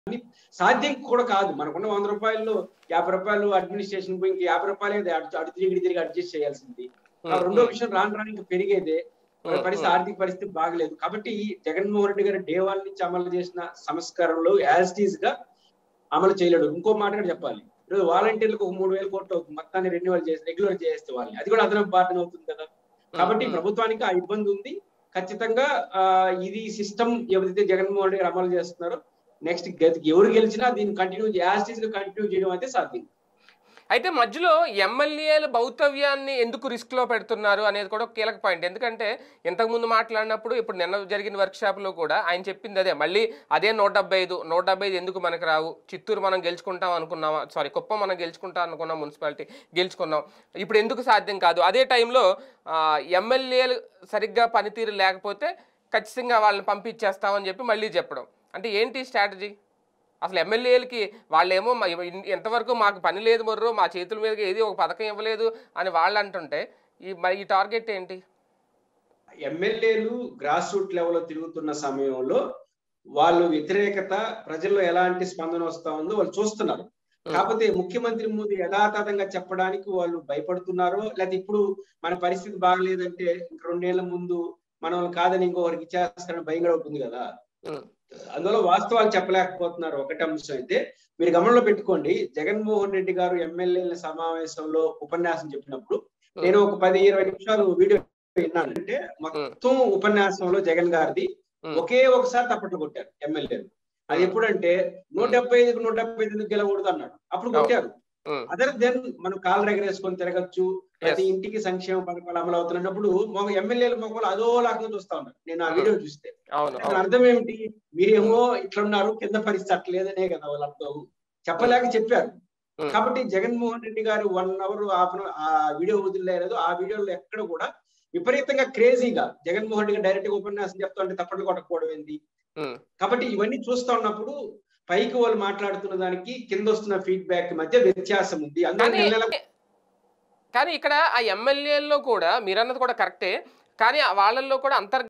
సాధ్యం కూడా కాదు మనకున్న వంద రూపాయల్లో యాభై రూపాయలు అడ్మినిస్ట్రేషన్ పోయి ఇంక యాభై రూపాయలు అయితే అటు అటు తిరిగి తిరిగి అడ్జస్ట్ చేయాల్సింది ఆ రెండో విషయం రాను రాను ఇంకా పెరిగేదే మన ఉమ్, పరిస్థితి ఆర్థిక పరిస్థితి బాగలేదు కాబట్టి జగన్మోహన్ రెడ్డి గారు డే వన్ నుంచి అమలు చేసిన సంస్కరణలు యాజ్ టీజ్ గా అమలు చేయలేడు ఇంకో మాట కూడా చెప్పాలి ఈరోజు వాలంటీర్లకు ఒక మూడు వేల కోట్లు అవుతుంది మొత్తాన్ని రెన్యువల్ చేసి రెగ్యులర్ చేస్తే వాళ్ళని అది కూడా అదనపు బాధ్యత అవుతుంది కదా కాబట్టి ఉమ్, ప్రభుత్వానికి ఆ ఇబ్బంది ఉంది ఖచ్చితంగా ఆ, ఇది సిస్టమ్ ఏదైతే జగన్మోహన్ రెడ్డి గారు అమలు చేస్తున్నారో నెక్స్ట్ ఎవరు గెలిచినా దీన్ని కంటిన్యూ యాజ్ టీజ్ గా కంటిన్యూ చేయడం అయితే సాధ్యం అయితే మధ్యలో ఎమ్మెల్యేల భౌతవ్యాన్ని ఎందుకు రిస్క్ లో పెడుతున్నారు అనేది కూడా ఒక కీలక పాయింట్ ఎందుకంటే ఇంతకుముందు మాట్లాడినప్పుడు ఇప్పుడు నిన్న జరిగిన వర్క్ షాప్ లో కూడా ఆయన చెప్పింది అదే మళ్ళీ అదే నూట డెబ్బై ఐదు నూట డెబ్బై ఐదు ఎందుకు మనకు రావు చిత్తూరు మనం గెలుచుకుంటాం అనుకున్నామా సారీ కుప్పం మనం గెలుచుకుంటాం అనుకున్నాం మున్సిపాలిటీ గెలుచుకున్నాం ఇప్పుడు ఎందుకు సాధ్యం కాదు అదే టైంలో ఎమ్మెల్యేలు సరిగ్గా పనితీరు లేకపోతే ఖచ్చితంగా వాళ్ళని పంపించేస్తామని చెప్పి మళ్ళీ చెప్పడం అంటే ఏంటి స్ట్రాటజీ అసలు ఎమ్మెల్యేలకి వాళ్ళేమో మ- ఇన్- ఎంతవరకు మాకు పని లేదు మొర్రో మా చేతుల మీదకి ఏది ఒక పథకం ఇవ్వలేదు అని వాళ్ళు అంటుంటే ఈ మరి ఈ టార్గెట్ ఏంటి ఎమ్మెల్యేలు గ్రాస్ రూట్ లెవెల్లో తిరుగుతున్న సమయంలో వాళ్ళు వ్యతిరేకత ప్రజల్లో ఎలాంటి స్పందన వస్తా ఉందో వాళ్ళు చూస్తున్నారు కాకపోతే ముఖ్యమంత్రి ముందు యథాతథంగా చెప్పడానికి వాళ్ళు భయపడుతున్నారు లేకపోతే ఇప్పుడు మన పరిస్థితి బాగలేదంటే ఇంక రెండేళ్ల ముందు మనం కాదని ఇంకొకరికి ఇచ్చేస్తారని భయం కూడా ఉంటుంది కదా ఉం. అందులో వాస్తవాలు చెప్పలేకపోతున్నారు ఒకటి అంశం అయితే మీరు గమనంలో పెట్టుకోండి జగన్మోహన్ రెడ్డి గారు ఎమ్మెల్యేల సమావేశంలో ఉపన్యాసం చెప్పినప్పుడు నేను ఒక పది ఇరవై నిమిషాలు వీడియో విన్నాను అంటే మొత్తం ఉపన్యాసంలో జగన్ గారిది ఉం. ఒకే ఒకసారి తప్పట్లు కొట్టారు ఎమ్మెల్యేలు అది ఎప్పుడంటే నూట డెబ్బై ఐదుకు నూట డెబ్బై ఐదు గెలవకూడదు అన్నాడు అప్పుడు కొట్టారు ఉం. అదర్ దెన్ మనం కాళ్ళు ఎగరేసుకొని తిరగచ్చు ప్రతి Yes. ఇంటికి సంక్షేమ పథకాలు అమలు అవుతున్నప్పుడు మొగ ఎమ్మెల్యేలు మొగలు అదో లాగా చూస్తా ఉన్నారు నేను ఆ Hmm. వీడియో చూస్తే అవును దాని అవును. అర్థం ఏమిటి మీరేమో ఇట్లున్నారు కింద పరిస్థితి అట్లేదనే కదా వాళ్ళ అర్థం చెప్పలేక చెప్పారు Hmm. కాబట్టి జగన్మోహన్ రెడ్డి గారు వన్ అవర్ ఆపన ఆ వీడియో వదిలేదు ఆ వీడియోలో ఎక్కడ కూడా విపరీతంగా క్రేజీగా జగన్మోహన్ రెడ్డి గారు డైరెక్ట్ గా ఉపన్యాసం చెప్తా ఉంటే తప్పట్లు కొట్టకపోవడం ఏంది ఉం. కాబట్టి ఇవన్నీ చూస్తా ఉన్నప్పుడు పైకి వాళ్ళు మాట్లాడుతున్న దానికి కింద వస్తున్న ఫీడ్బ్యాక్ మధ్య వ్యత్యాసం ఉంది అందులో కానీ నెల నెల కానీ ఇక్కడ ఆ ఎమ్మెల్యేల్లో కూడా మీరన్నది కూడా కరెక్టే కానీ వాళ్ళల్లో కూడా అంతర్